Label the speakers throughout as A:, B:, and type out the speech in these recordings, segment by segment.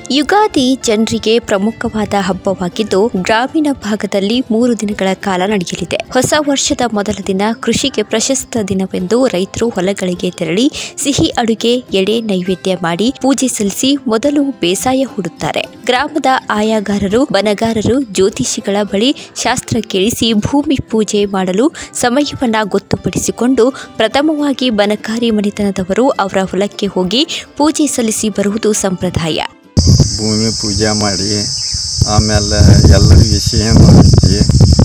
A: ಯುಗಾದಿ ಜನರಿಗೆ ಪ್ರಮುಖವಾದ ಹಬ್ಬವಾಗಿದ್ದು ಗ್ರಾಮೀಣ ಭಾಗದಲ್ಲಿ ಮೂರು ದಿನಗಳ ಕಾಲ ನಡೆಯಲಿದೆ ಹೊಸ ವರ್ಷದ ಮೊದಲ ದಿನ ಕೃಷಿಗೆ ಪ್ರಶಸ್ತ ದಿನವೆಂದು ರೈತರು ಹೊಲಗಳಿಗೆ ತೆರಳಿ ಸಿಹಿ ಅಡುಗೆ ಎಡೆ ನೈವೇದ್ಯ ಮಾಡಿ ಪೂಜೆ ಸಲ್ಲಿಸಿ ಮೊದಲು ಬೇಸಾಯ ಹೂಡುತ್ತಾರೆ ಗ್ರಾಮದ ಆಯಾಗಾರರು ಬನಗಾರರು ಜ್ಯೋತಿಷಿಗಳ ಬಳಿ ಶಾಸ್ತ್ರ ಕೇಳಿಸಿ ಭೂಮಿ ಪೂಜೆ ಮಾಡಲು ಸಮಯವನ್ನ ಗೊತ್ತುಪಡಿಸಿಕೊಂಡು ಪ್ರಥಮವಾಗಿ ಬನಕಾರಿ ಮನೆತನದವರು ಅವರ ಹೊಲಕ್ಕೆ ಹೋಗಿ ಪೂಜೆ ಸಲ್ಲಿಸಿ ಬರುವುದು ಸಂಪ್ರದಾಯ
B: ಭೂಮಿ ಪೂಜೆ ಮಾಡಿ ಆಮೇಲೆ ಎಲ್ಲರಿಗೆ ಸಿಹಿ ಹಂಚಿ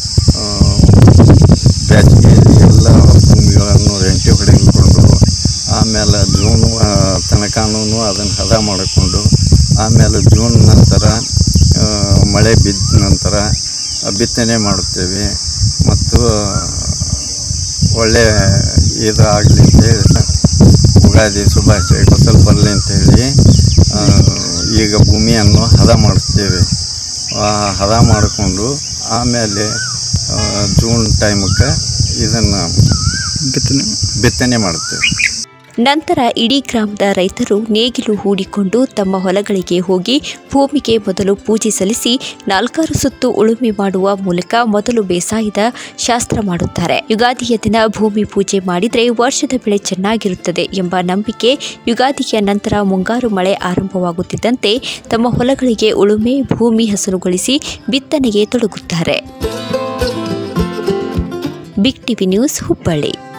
B: ಬೇಸಿಗೆಯಲ್ಲಿ ಎಲ್ಲ ಭೂಮಿಗಳನ್ನು ರೆಂಟಿ ಹೊಡೆದುಕೊಂಡು ಆಮೇಲೆ ಜೂನ್ ತನಕನೂ ಅದನ್ನು ಹದ ಮಾಡಿಕೊಂಡು ಆಮೇಲೆ ಜೂನ್ ನಂತರ ಆ, ಮಳೆ ಬಿದ್ದ ನಂತರ ಬಿತ್ತನೆ ಮಾಡುತ್ತೇವೆ ಮತ್ತು ಒಳ್ಳೆ ಇದಾಗಲಿ ಅಂತೇಳಿ ಉಗಾದಿ ಶುಭಾಶಯ ಫಸಲ್ ಬರಲಿ ಅಂತೇಳಿ ಆ, ಈಗ ಭೂಮಿಯನ್ನು ಹದ ಮಾಡುತ್ತೇವೆ ಆ, ಹದ ಮಾಡಿಕೊಂಡು ಆಮೇಲೆ ಆ, ಜೂನ್ ಟೈಮಕ್ಕೆ ಇದನ್ನು ಬಿತ್ತನೆ ಬಿತ್ತನೆ ಮಾಡುತ್ತೇವೆ
A: ನಂತರ ಇಡೀ ಗ್ರಾಮದ ರೈತರು ನೇಗಿಲು ಹೂಡಿಕೊಂಡು ತಮ್ಮ ಹೊಲಗಳಿಗೆ ಹೋಗಿ ಭೂಮಿಗೆ ಮೊದಲು ಪೂಜೆ ಸಲ್ಲಿಸಿ ನಾಲ್ಕಾರು ಸುತ್ತು ಉಳುಮೆ ಮಾಡುವ ಮೂಲಕ ಮೊದಲು ಬೇಸಾಯದ ಶಾಸ್ತ್ರ ಮಾಡುತ್ತಾರೆ ಯುಗಾದಿಯ ದಿನ ಭೂಮಿ ಪೂಜೆ ಮಾಡಿದರೆ ವರ್ಷದ ಬೆಳೆ ಚೆನ್ನಾಗಿರುತ್ತದೆ ಎಂಬ ನಂಬಿಕೆ ಯುಗಾದಿಯ ನಂತರ ಮುಂಗಾರು ಮಳೆ ಆರಂಭವಾಗುತ್ತಿದ್ದಂತೆ ತಮ್ಮ ಹೊಲಗಳಿಗೆ ಉಳುಮೆ ಭೂಮಿ ಹಸರುಗೊಳಿಸಿ ಬಿತ್ತನೆಗೆ ತೊಡಗುತ್ತಾರೆ ಬಿಗ್ ಟಿವಿ ನ್ಯೂಸ್ ಹುಬ್ಬಳ್ಳಿ